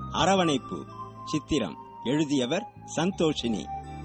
அரவணைப்பு சித்திரம் எழுதியவர் சந்தோஷினி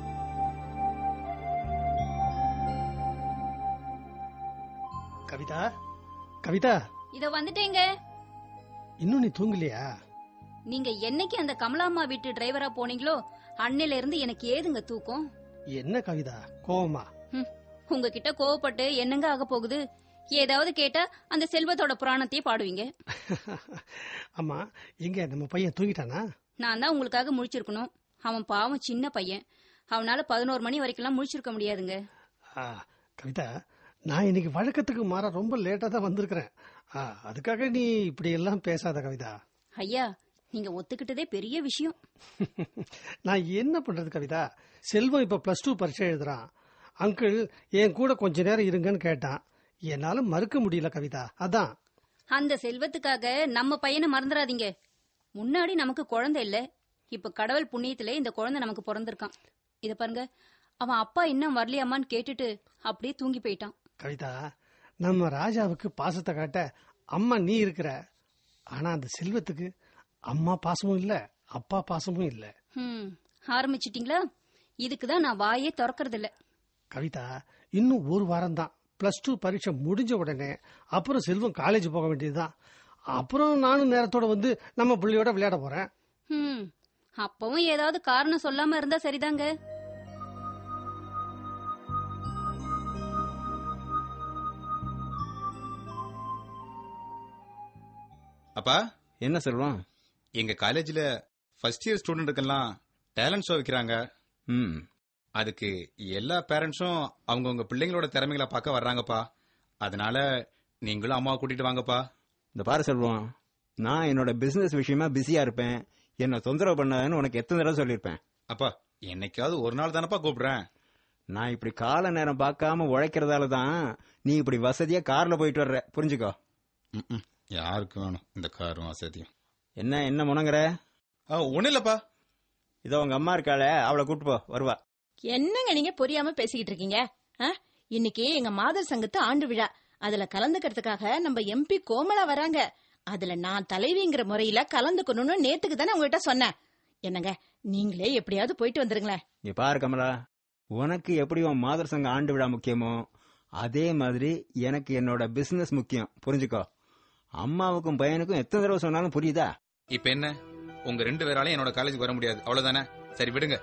கவிதா கவிதா இத வந்துட்டேங்க இன்னும் நீ தூங்கலையா நீங்க என்னைக்கு அந்த கமலாம்மா வீட்டு டிரைவரா போனீங்களோ அன்னையில இருந்து எனக்கு ஏதுங்க தூக்கம் என்ன கவிதா கோவமா ஹம், உங்ககிட்ட கோவப்பட்டு என்னங்க ஆக போகுது ஏதாவது கேட்டா அந்த செல்வத்தோட புராணத்தையே பாடுவீங்க ஆமா எங்க நம்ம பையன் தூங்கிட்டானா நான் தான் உங்களுக்காக முழிச்சிருக்கணும் அவன் பாவம் சின்ன பையன் அவனால பதினோரு மணி வரைக்கும்லாம் முழிச்சிருக்க முடியாதுங்க ஆ, கவிதா நான் இன்னைக்கு வழக்கத்துக்கு மாற ரொம்ப லேட்டா தான் வந்திருக்கிறேன் ஆ, அதுக்காக நீ இப்படி எல்லாம் பேசாத கவிதா ஐயா நீங்க ஒத்துக்கிட்டதே பெரிய விஷயம் நான் என்ன பண்றது கவிதா செல்வம் இப்ப பிளஸ் டூ பரீட்சை எழுதுறான் அங்கிள் என் கூட கொஞ்ச நேரம் இருங்கன்னு கேட்டான் என்னால மறுக்க முடியல கவிதா அதான் அந்த செல்வத்துக்காக நம்ம பையனை மறந்துடாதீங்க முன்னாடி நமக்கு குழந்தை இல்ல இப்ப கடவுள் புண்ணியத்துல இந்த குழந்தை நமக்கு பிறந்திருக்கான் இத பாருங்க அவன் அப்பா இன்னும் வரலையாமான்னு கேட்டுட்டு அப்படியே தூங்கி போயிட்டான் கவிதா நம்ம ராஜாவுக்கு பாசத்தை காட்ட அம்மா நீ இருக்கிற ஆனா அந்த செல்வத்துக்கு அம்மா பாசமும் இல்ல அப்பா பாசமும் இல்ல ஹம் ஆரம்பிச்சிட்டீங்களா இதுக்குதான் நான் வாயே திறக்கறது இல்ல கவிதா இன்னும் ஒரு வாரம் தான் பிளஸ் டூ பரீட்சை முடிஞ்ச உடனே அப்புறம் செல்வம் காலேஜ் போக வேண்டியதுதான் அப்புறம் நானும் நேரத்தோட வந்து நம்ம பிள்ளையோட விளையாட போறேன் ஹம் அப்பவும் ஏதாவது காரணம் சொல்லாம இருந்தா சரிதாங்க அப்பா என்ன செல்வம் எங்க காலேஜ்ல ஃபர்ஸ்ட் இயர் ஸ்டூடெண்ட்டுக்கெல்லாம் டேலண்ட் ஷோ வைக்கிறாங்க ம் அதுக்கு எல்லா பேரண்ட்ஸும் அவங்கவுங்க பிள்ளைங்களோட திறமைகளை பார்க்க வர்றாங்கப்பா அதனால நீங்களும் அம்மாவை கூட்டிட்டு வாங்கப்பா இந்த பாரு செல்வம் நான் என்னோட பிசினஸ் விஷயமா பிஸியா இருப்பேன் என்ன தொந்தரவு பண்ணாதன்னு உனக்கு எத்தனை தடவை சொல்லியிருப்பேன் அப்பா என்னைக்காவது ஒரு நாள் தானப்பா கூப்பிடுறேன் நான் இப்படி கால நேரம் பார்க்காம உழைக்கிறதால தான் நீ இப்படி வசதியா கார்ல போயிட்டு வர்ற புரிஞ்சுக்கோ ம்ம். யாருக்கு வேணும் இந்த காரும் வசதியும் என்ன என்ன முனங்குற ஒன்னும் இல்லப்பா இதோ உங்க அம்மா இருக்காளே அவளை கூட்டு போ வருவா என்னங்க நீங்க புரியாம பேசிக்கிட்டு இருக்கீங்க ஆ? இன்னைக்கு எங்க மாதர் சங்கத்து ஆண்டு விழா அதுல கலந்துக்கிறதுக்காக நம்ம எம்பி கோமலா வராங்க அதுல நான் தலைவிங்கிற முறையில கலந்துக்கணும்னு நேத்துக்கு தானே உங்ககிட்ட சொன்னேன் என்னங்க நீங்களே எப்படியாவது போயிட்டு வந்துருங்களேன் இங்க பாரு கமலா உனக்கு எப்படி உன் மாதர் சங்க ஆண்டு விழா முக்கியமோ அதே மாதிரி எனக்கு என்னோட பிசினஸ் முக்கியம் புரிஞ்சுக்கோ அம்மாவுக்கும் பையனுக்கும் எத்தனை தடவை சொன்னாலும் புரியுதா இப்ப என்ன உங்க ரெண்டு பேராலையும் என்னோட காலேஜுக்கு வர முடியாது அவ்வளவுதானே சரி விடுங்க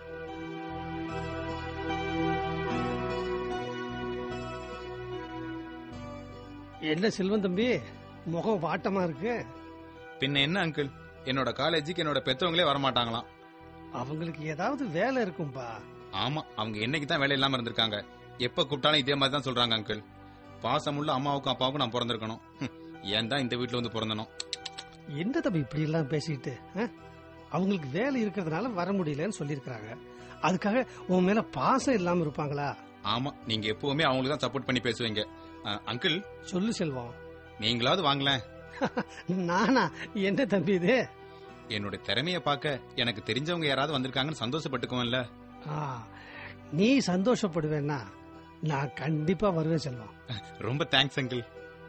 என்ன செல்வம் தம்பி முகம் வாட்டமா இருக்கு பின்ன என்ன அங்கிள் என்னோட காலேஜுக்கு என்னோட பெத்தவங்களே வரமாட்டாங்களாம் அவங்களுக்கு ஏதாவது வேலை இருக்கும்பா ஆமா அவங்க என்னைக்கு தான் வேலை இல்லாம இருந்திருக்காங்க எப்ப கூப்பிட்டாலும் இதே மாதிரி தான் சொல்றாங்க அங்கிள் பாசமுள்ள அம்மாவுக்கும் அப்பாவுக்கும் நான் பிறந்திருக்கணும் ஹம், ஏன் தான் இந்த வீட்ல வந்து பிறந்தனும் என்ன தம்பி இப்படி எல்லாம் பேசிட்டு ஆ? அவங்களுக்கு வேலை இருக்கிறதுனால வர முடியலன்னு சொல்லியிருக்கிறாங்க அதுக்காக உன் மேல பாசம் இல்லாம இருப்பாங்களா ஆமா நீங்க எப்பவுமே அவங்களுக்கு தான் சப்போர்ட் பண்ணி பேசுவீங்க அஹ், அங்கிள் சொல்லு செல்வம் நீங்களாவது வாங்களேன் நானா என்ன தம்பி இது என்னோட திறமைய பார்க்க எனக்கு தெரிஞ்சவங்க யாராவது வந்திருக்காங்கன்னு சந்தோஷப்பட்டுக்குவேன்ல ஆ, நீ சந்தோஷப்படுவேன்னா நான் கண்டிப்பா வருவேன் செல்வம் ரொம்ப தேங்க்ஸ் அங்கிள்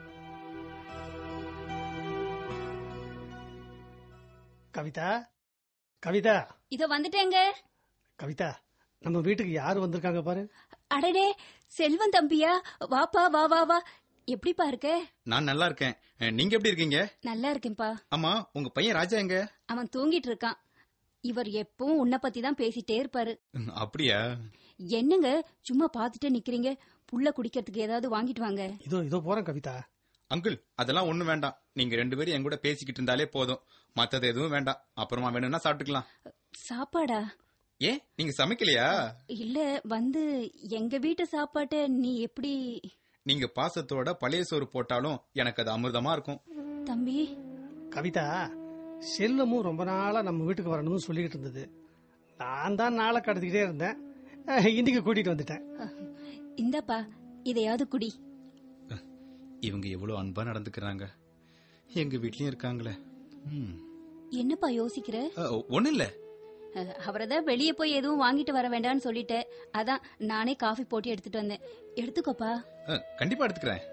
கவிதா கவிதா இத வந்துட்டேங்க கவிதா நம்ம வீட்டுக்கு யாரு வந்திருக்காங்க பாரு அடடே செல்வம் தம்பியா வாப்பா வா வா வா எப்படிப்பா இருக்க நான் நல்லா இருக்கேன் அஹ், நீங்க எப்படி இருக்கீங்க நல்லா இருக்கேன்பா ஆமா உங்க பையன் ராஜா எங்க அவன் தூங்கிட்டு இருக்கான் இவர் எப்பவும் உன்னை பத்தி தான் பேசிட்டே இருப்பாரு ம், அப்படியா என்னங்க சும்மா பாத்துட்டே நிக்கிறீங்க புள்ள குடிக்கிறதுக்கு ஏதாவது வாங்கிட்டு வாங்க இதோ இதோ போறேன் கவிதா அங்கிள் அதெல்லாம் ஒண்ணும் வேண்டாம் நீங்க ரெண்டு பேரும் என் கூட பேசிக்கிட்டு இருந்தாலே போதும் மத்தது எதுவும் வேண்டாம் அப்புறமா வேணும்னா சாப்பிட்டுக்கலாம் சாப்பாடா ஏன் நீங்க சமைக்கலையா இல்ல வந்து எங்க வீட்டு சாப்பாட்டை நீ எப்படி நீங்க பாசத்தோட பழைய சோறு போட்டாலும் எனக்கு அது அமிர்தமா இருக்கும் தம்பி கவிதா செல்வமும் ரொம்ப நாளா நம்ம வீட்டுக்கு வரணும்னு சொல்லிக்கிட்டு இருந்தது நான் தான் நாளை கடத்திக்கிட்டே இருந்தேன் அஹ், இன்னைக்கு கூட்டிட்டு வந்துட்டேன் இந்தாப்பா இதையாவது குடி இவங்க எவ்வளவு அன்பா நடந்துக்கிறாங்க எங்க வீட்லயும் இருக்காங்களே ம். என்னப்பா யோசிக்கிற அஹ், ஒண்ணும் இல்ல அஹ், அவரைதான் வெளியே போய் எதுவும் வாங்கிட்டு வர வேண்டாம்னு சொல்லிட்டேன் அதான் நானே காஃபி போட்டு எடுத்துட்டு வந்தேன் எடுத்துக்கோப்பா அஹ், கண்டிப்பா எடுத்துக்கிறேன்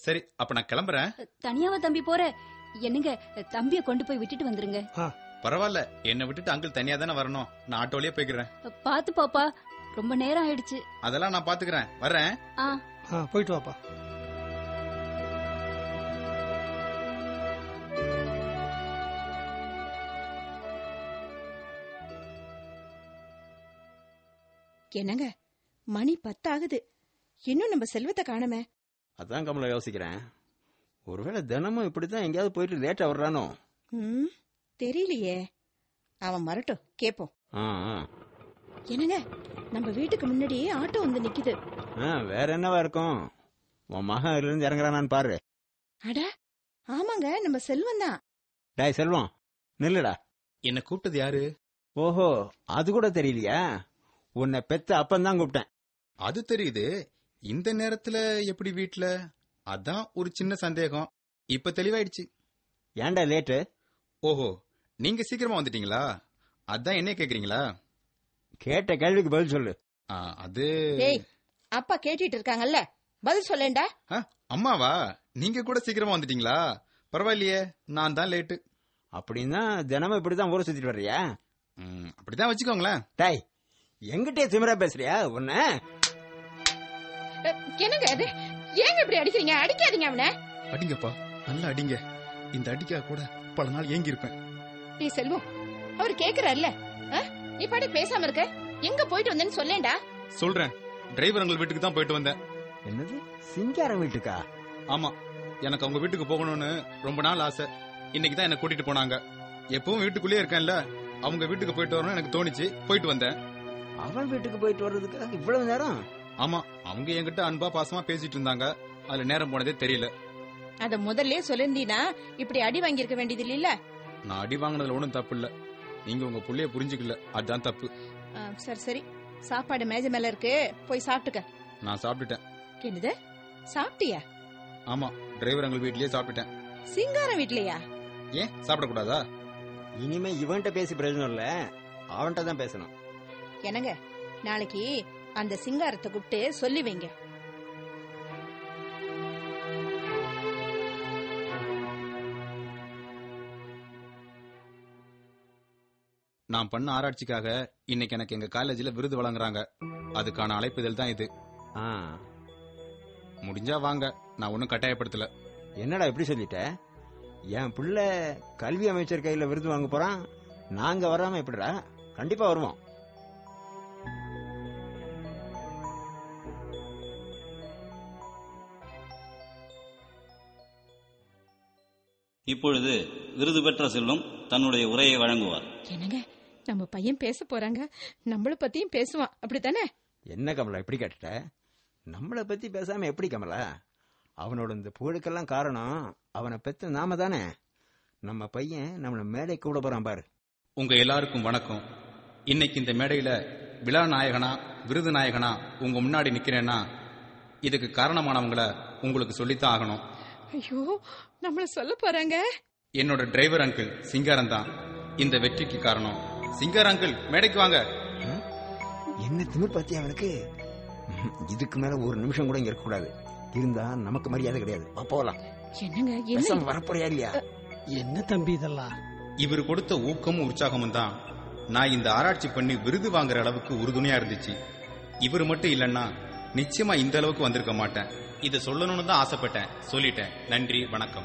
சரி அப்ப நான் கிளம்புறேன் தனியாவா தம்பி போற என்னங்க தம்பிய கொண்டு போய் விட்டுட்டு வந்துருங்க பரவாயில்ல என்னை விட்டுட்டு அங்கிள் தனியா தானே வரணும் நான் ஆட்டோலயே போய்க்கிறேன் பாத்து பாப்பா ரொம்ப நேரம் ஆயிடுச்சு அதெல்லாம் நான் பாத்துக்கிறேன் வரேன் ஆ ஆ போயிட்டு வாப்பா என்னங்க மணி பத்தாகுது இன்னும் நம்ம செல்வத்தை காணமே அதான் கமலா யோசிக்கிறேன் ஒருவேளை தினமும் இப்படித்தான் எங்கேயாவது போயிட்டு லேட்டா வர்றானோ ம் தெரியலையே அவன் வரட்டும் கேப்போம் ஆ, ஆ. என்னங்க நம்ம வீட்டுக்கு முன்னாடியே ஆட்டோ வந்து நிக்குது ஆ, வேற என்னவா இருக்கும் உன் மகன் இதுல இருந்து இறங்குறானான்னு பாரு அட ஆமாங்க நம்ம செல்வம் தான் டாய் செல்வம் நில்லுடா என்ன கூப்பிட்டது யாரு ஓஹோ அது கூட தெரியலையா உன்னை பெத்த அப்பந்தான் கூப்பிட்டேன் அது தெரியுது இந்த நேரத்துல எப்படி வீட்ல அதான் ஒரு சின்ன சந்தேகம் இப்ப தெளிவாயிடுச்சு ஏன்டா லேட்டு ஓஹோ நீங்க சீக்கிரமா வந்துட்டீங்களா அதான் என்ன கேக்குறீங்களா கேட்ட கேள்விக்கு பதில் சொல்லு ஆ, அது டேய் அப்பா கேட்டுட்டு இருக்காங்கல்ல பதில் சொல்லேன்டா ஆ, அம்மாவா நீங்க கூட சீக்கிரமா வந்துட்டீங்களா பரவாயில்லையே நான் தான் லேட்டு அப்படின்னா தினமும் இப்படிதான் ஊரை சுத்திட்டு வர்றியா ம், அப்படிதான் வச்சுக்கோங்களேன் டாய் எங்கிட்டே திமிரா பேசுறியா உன்ன என்னங்க அது ஏங்க இப்படி அடிக்கிறீங்க அடிக்காதீங்க அவனை அடிங்கப்பா நல்லா அடிங்க இந்த அடிக்கா கூட பல நாள் ஏங்கி இருப்பேன் டேய் செல்வம் அவர் கேக்குறாருல ஆ? நீ பாட்டு பேசாம இருக்க எங்க போயிட்டு வந்தேன்னு சொல்லேன்டா சொல்றேன் டிரைவர் உங்கள் வீட்டுக்கு தான் போயிட்டு வந்தேன் என்னது சிங்காரம் வீட்டுக்கா ஆமா எனக்கு அவங்க வீட்டுக்கு போகணும்னு ரொம்ப நாள் ஆசை இன்னைக்கு தான் என்ன கூட்டிட்டு போனாங்க எப்பவும் வீட்டுக்குள்ளேயே இருக்கேன்ல அவங்க வீட்டுக்கு போயிட்டு வரணும்னு எனக்கு தோணுச்சு போயிட்டு வந்தேன் அவன் வீட்டுக்கு போயிட்டு வர்றதுக்காக இவ்வளவு நேரம் ஆமா அவங்க என்கிட்ட அன்பா பாசமா பேசிட்டு இருந்தாங்க அதுல நேரம் போனதே தெரியல அத முதல்ல சொல்லிருந்தீனா இப்படி அடி வாங்கியிருக்க வேண்டியது இல்ல நான் அடி வாங்கினதுல ஒன்றும் தப்பு இல்ல நீங்க உங்க புள்ளைய புரிஞ்சுக்கல அதுதான் தப்பு சரி சரி சாப்பாடு மேஜை மேல இருக்கு போய் சாப்பிட்டுக்க நான் சாப்பிட்டுட்டேன் என்னது சாப்பிட்டியா ஆமா டிரைவர் எங்கள் வீட்லயே சாப்பிட்டுட்டேன் சிங்காரம் வீட்லயா ஏன் சாப்பிடக்கூடாதா இனிமே இவன்கிட்ட பேசி பிரயோஜனம் இல்ல அவன்கிட்ட தான் பேசணும் என்னங்க நாளைக்கு அந்த சிங்காரத்தை கூப்பிட்டு சொல்லி வைங்க நான் பண்ண ஆராய்ச்சிக்காக இன்னைக்கு எனக்கு எங்க காலேஜ்ல விருது வழங்குறாங்க அதுக்கான அழைப்புதல் தான் இது ஆ, முடிஞ்சா வாங்க நான் ஒன்னும் கட்டாயப்படுத்தல என்னடா இப்படி சொல்லிட்ட என் புள்ள கல்வி அமைச்சர் கையில விருது வாங்க போறான் நாங்க வராம எப்படிடா கண்டிப்பா வருவோம் இப்பொழுது விருது பெற்ற செல்வம் தன்னுடைய உரையை வழங்குவார் என்னங்க நம்ம பையன் பேச போறாங்க நம்மள பத்தியும் பேசுவான் அப்படித்தானே என்ன கமலா இப்படி கேட்டுட்ட நம்மளை பத்தி பேசாம எப்படி கமலா அவனோட இந்த புகழுக்கெல்லாம் காரணம் அவனை பெத்த நாம தானே நம்ம பையன் நம்மள மேடை கூட போறான் பாரு உங்க எல்லாருக்கும் வணக்கம் இன்னைக்கு இந்த மேடையில விழா நாயகனா விருது நாயகனா உங்க முன்னாடி நிக்கிறேன்னா இதுக்கு காரணமானவங்கள உங்களுக்கு சொல்லித்தான் ஆகணும் ஐயோ நம்மள சொல்ல போறாங்க என்னோட டிரைவர் அங்கிள் சிங்காரம் தான் இந்த வெற்றிக்கு காரணம் சிங்கார் அங்கிள் மேடைக்கு வாங்க என்ன திமிர் பத்தி அவனுக்கு ம்ஹும். இதுக்கு மேல ஒரு நிமிஷம் கூட இங்க இருக்க கூடாது இருந்தா நமக்கு மரியாதை கிடையாது வா, போகலாம் என்னங்க பேசாம என்ன வரப்போறியா இல்லையா என்ன தம்பி இதெல்லாம் இவர் கொடுத்த ஊக்கமும் உற்சாகமும் தான் நான் இந்த ஆராய்ச்சி பண்ணி விருது வாங்குற அளவுக்கு உறுதுணையா இருந்துச்சு இவர் மட்டும் இல்லைன்னா நிச்சயமா இந்த அளவுக்கு வந்திருக்க மாட்டேன் இதை சொல்லணும்னு தான் ஆசைப்பட்டேன் சொல்லிட்டேன் நன்றி வணக்கம்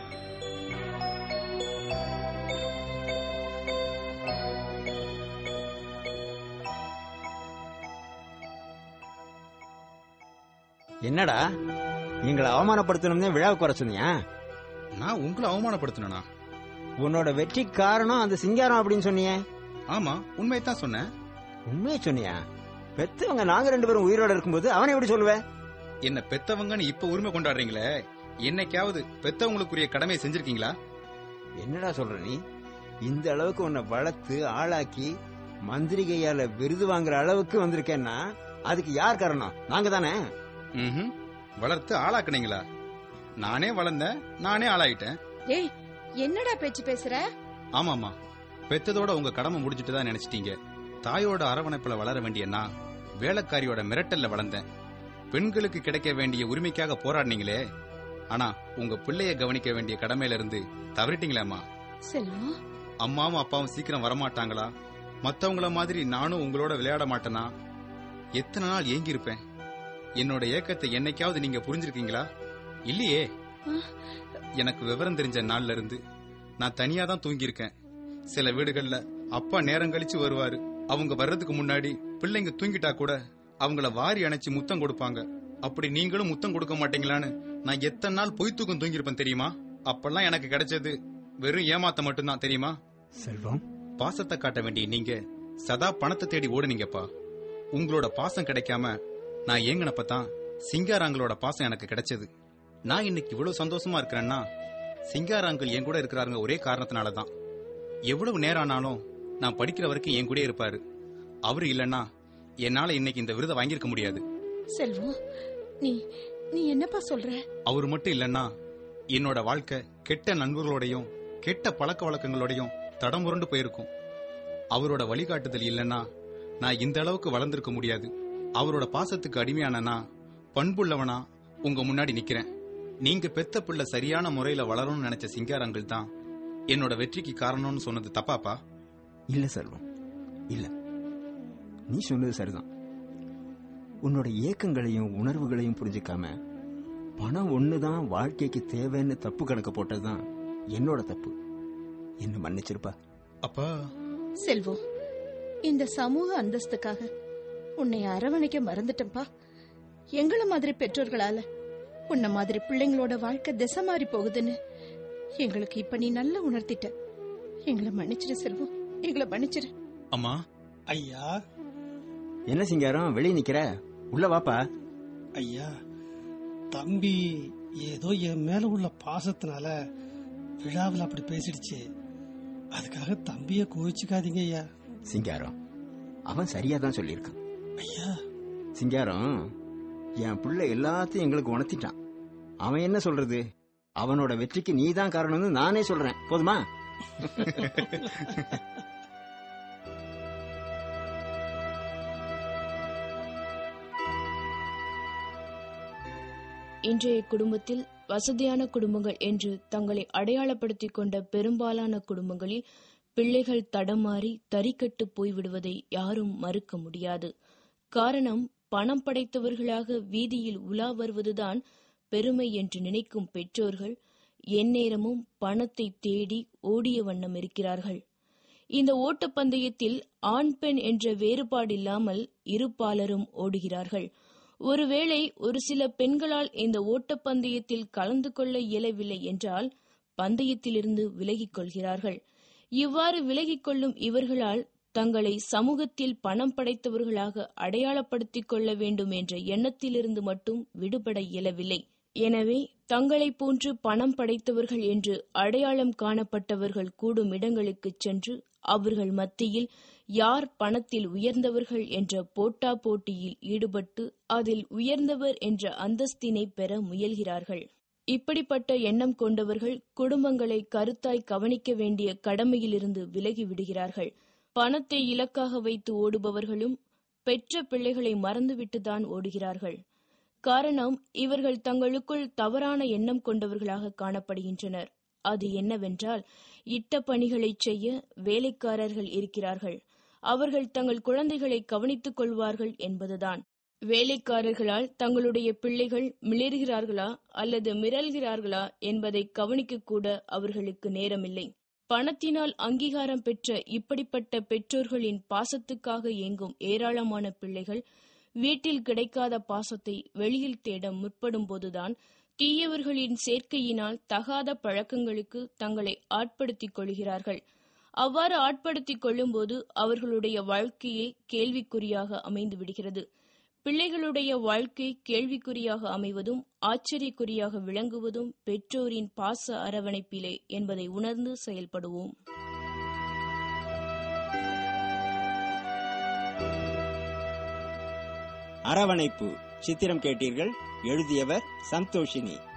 என்னடா எங்களை அவமானப்படுத்தணும்னே விழாவுக்கு வர சொன்னியா நான் உங்களை அவமானப்படுத்தணும்னா உன்னோட வெற்றி காரணம் அந்த சிங்காரம் அப்படின்னு சொன்னியே ஆமா உண்மையை தான் சொன்னேன் உண்மையை சொன்னியா பெத்தவங்க நாங்க ரெண்டு பேரும் உயிரோட இருக்கும்போது அவனை எப்படி சொல்லுவ என்ன பெத்தவங்கன்னு இப்ப உரிமை கொண்டாடுறீங்களே என்னைக்காவது பெத்தவங்களுக்குரிய கடமையை செஞ்சிருக்கீங்களா என்னடா சொல்ற நீ இந்த அளவுக்கு உன்னை வளர்த்து ஆளாக்கி மந்திரிகையால விருது வாங்குற அளவுக்கு வந்திருக்கேன்னா அதுக்கு யார் காரணம் நாங்க தானே ம்ஹும். வளர்த்து ஆளாக்குனீங்களா நானே வளர்ந்தேன் நானே ஆளாயிட்டேன் ஏய் என்னடா பேச்சு பேசுற ஆமாமா பெத்ததோட உங்க கடமை முடிஞ்சிட்டு தான் நினைச்சிட்டீங்க தாயோட அரவணைப்புல வளர வேண்டிய நான் வேலைக்காரியோட மிரட்டல்ல வளர்ந்தேன் பெண்களுக்கு கிடைக்க வேண்டிய உரிமைக்காக போராடினீங்களே ஆனா உங்க பிள்ளைய கவனிக்க வேண்டிய கடமையில இருந்து தவறிட்டீங்களேம்மா செல்வம் அம்மாவும் அப்பாவும் சீக்கிரம் வரமாட்டாங்களா மத்தவங்கள மாதிரி நானும் உங்களோட விளையாட மாட்டேனா எத்தனை நாள் ஏங்கி இருப்பேன் என்னோட ஏக்கத்தை என்னைக்காவது நீங்க புரிஞ்சிருக்கீங்களா இல்லையே எனக்கு விவரம் தெரிஞ்ச நாள்ல இருந்து நான் தனியா தான் தூங்கியிருக்கேன் சில வீடுகள்ல அப்பா நேரம் கழிச்சு வருவாரு அவங்க வர்றதுக்கு முன்னாடி பிள்ளைங்க தூங்கிட்டா கூட அவங்கள வாரி அணைச்சு முத்தம் கொடுப்பாங்க அப்படி நீங்களும் முத்தம் கொடுக்க மாட்டீங்களான்னு நான் எத்தனை நாள் பொய் தூக்கம் தூங்கியிருப்பேன் தெரியுமா அப்பெல்லாம் எனக்கு கிடைச்சது வெறும் ஏமாத்த மட்டும்தான் தெரியுமா செல்வம் பாசத்தை காட்ட வேண்டிய நீங்க சதா பணத்தை தேடி ஓடுனீங்கப்பா உங்களோட பாசம் கிடைக்காம நான் ஏங்கினப்ப தான் சிங்காராங்களோட பாசம் எனக்கு கிடைச்சது நான் இன்னைக்கு இவ்வளவு சந்தோஷமா இருக்கிறேன்னா சிங்காராங்கள் என் கூட இருக்கிறாருங்க ஒரே காரணத்தினால தான் எவ்வளவு நேரம் ஆனாலும் நான் படிக்கிற வரைக்கும் என் கூட இருப்பாரு அவரு இல்லைன்னா என்னால இன்னைக்கு இந்த விருதை வாங்கியிருக்க முடியாது செல்வம் நீ நீ என்னப்பா சொல்ற அவர் மட்டும் இல்லைன்னா என்னோட வாழ்க்கை கெட்ட நண்பர்களோடையும் கெட்ட பழக்க வழக்கங்களோடையும் தடமுரண்டு போயிருக்கும் அவரோட வழிகாட்டுதல் இல்லைன்னா நான் இந்த அளவுக்கு வளர்ந்திருக்க முடியாது அவரோட பாசத்துக்கு அடிமையானனா பண்புள்ளவனா உங்க முன்னாடி நிக்கிறேன் நீங்க பெத்த பிள்ளை சரியான முறையில வளரணும்னு நினைச்ச சிங்காரங்கள் தான் என்னோட வெற்றிக்கு காரணம்னு சொன்னது தப்பாப்பா இல்ல செல்வம் இல்ல நீ சொன்னது சரிதான் உன்னோட ஏக்கங்களையும் உணர்வுகளையும் புரிஞ்சுக்காம பணம் ஒண்ணுதான் வாழ்க்கைக்கு தேவைன்னு தப்பு கணக்கு போட்டதுதான் என்னோட தப்பு என்ன மன்னிச்சிருப்பா அப்பா செல்வம் இந்த சமூக அந்தஸ்துக்காக உன்னை அரவணைக்க மறந்துட்டேன்பா எங்கள மாதிரி பெற்றோர்களால உன்ன மாதிரி பிள்ளைங்களோட வாழ்க்கை திசை மாறி போகுதுன்னு எங்களுக்கு இப்ப நீ நல்லா உணர்த்திட்ட எங்களை மன்னிச்சிரு செல்வம் எங்களை மன்னிச்சிரு அம்மா ஐயா என்ன சிங்காரம் வெளியே நிக்கிற உள்ள வாப்பா ஐயா தம்பி ஏதோ என் மேல உள்ள பாசத்தினால விழாவில் அப்படி பேசிடுச்சு அதுக்காக தம்பிய கோவிச்சுக்காதீங்க ஐயா சிங்காரம் அவன் சரியா தான் சொல்லியிருக்கான் ஐயா சிங்காரம் என் பிள்ளை எல்லாத்தையும் எங்களுக்கு உணர்த்திட்டான் அவன் என்ன சொல்றது அவனோட வெற்றிக்கு நீ தான் காரணம்னு நானே சொல்றேன் போதுமா இன்றைய குடும்பத்தில் வசதியான குடும்பங்கள் என்று தங்களை அடையாளப்படுத்திக் கொண்ட பெரும்பாலான குடும்பங்களில் பிள்ளைகள் தடமாறி தறிக்கட்டு போய்விடுவதை யாரும் மறுக்க முடியாது காரணம் பணம் படைத்தவர்களாக வீதியில் உலா வருவதுதான் பெருமை என்று நினைக்கும் பெற்றோர்கள் எந்நேரமும் பணத்தை தேடி ஓடிய வண்ணம் இருக்கிறார்கள் இந்த ஓட்டப்பந்தயத்தில் ஆண் பெண் என்ற வேறுபாடில்லாமல் இரு பாலரும் ஓடுகிறார்கள் ஒருவேளை ஒரு சில பெண்களால் இந்த ஓட்டப்பந்தயத்தில் கலந்து கொள்ள இயலவில்லை என்றால் பந்தயத்திலிருந்து விலகிக் கொள்கிறார்கள் இவ்வாறு விலகிக் கொள்ளும் இவர்களால் தங்களை சமூகத்தில் பணம் படைத்தவர்களாக அடையாளப்படுத்திக் கொள்ள வேண்டும் என்ற எண்ணத்திலிருந்து மட்டும் விடுபட இயலவில்லை எனவே தங்களைப் போன்று பணம் படைத்தவர்கள் என்று அடையாளம் காணப்பட்டவர்கள் கூடும் இடங்களுக்குச் சென்று அவர்கள் மத்தியில் யார் பணத்தில் உயர்ந்தவர்கள் என்ற போட்டா போட்டியில் ஈடுபட்டு அதில் உயர்ந்தவர் என்ற அந்தஸ்தினை பெற முயல்கிறார்கள் இப்படிப்பட்ட எண்ணம் கொண்டவர்கள் குடும்பங்களை கருத்தாய் கவனிக்க வேண்டிய கடமையிலிருந்து விலகி விடுகிறார்கள் பணத்தை இலக்காக வைத்து ஓடுபவர்களும் பெற்ற பிள்ளைகளை மறந்துவிட்டுதான் ஓடுகிறார்கள் காரணம் இவர்கள் தங்களுக்குள் தவறான எண்ணம் கொண்டவர்களாக காணப்படுகின்றனர் அது என்னவென்றால் இட்ட பணிகளை செய்ய வேலைக்காரர்கள் இருக்கிறார்கள் அவர்கள் தங்கள் குழந்தைகளை கவனித்துக் கொள்வார்கள் என்பதுதான் வேலைக்காரர்களால் தங்களுடைய பிள்ளைகள் மிளர்கிறார்களா அல்லது மிரள்கிறார்களா என்பதை கவனிக்க கூட அவர்களுக்கு நேரமில்லை பணத்தினால் அங்கீகாரம் பெற்ற இப்படிப்பட்ட பெற்றோர்களின் பாசத்துக்காக இயங்கும் ஏராளமான பிள்ளைகள் வீட்டில் கிடைக்காத பாசத்தை வெளியில் தேட முற்படும் போதுதான் தீயவர்களின் சேர்க்கையினால் தகாத பழக்கங்களுக்கு தங்களை ஆட்படுத்திக் கொள்கிறார்கள் அவ்வாறு ஆட்படுத்திக் கொள்ளும்போது அவர்களுடைய வாழ்க்கையே கேள்விக்குறியாக அமைந்து விடுகிறது பிள்ளைகளுடைய வாழ்க்கை கேள்விக்குறியாக அமைவதும் ஆச்சரியக்குறியாக விளங்குவதும் பெற்றோரின் பாச அரவணைப்பிலே என்பதை உணர்ந்து செயல்படுவோம் அரவணைப்பு சித்திரம் கேட்டீர்கள் எழுதியவர் சந்தோஷினி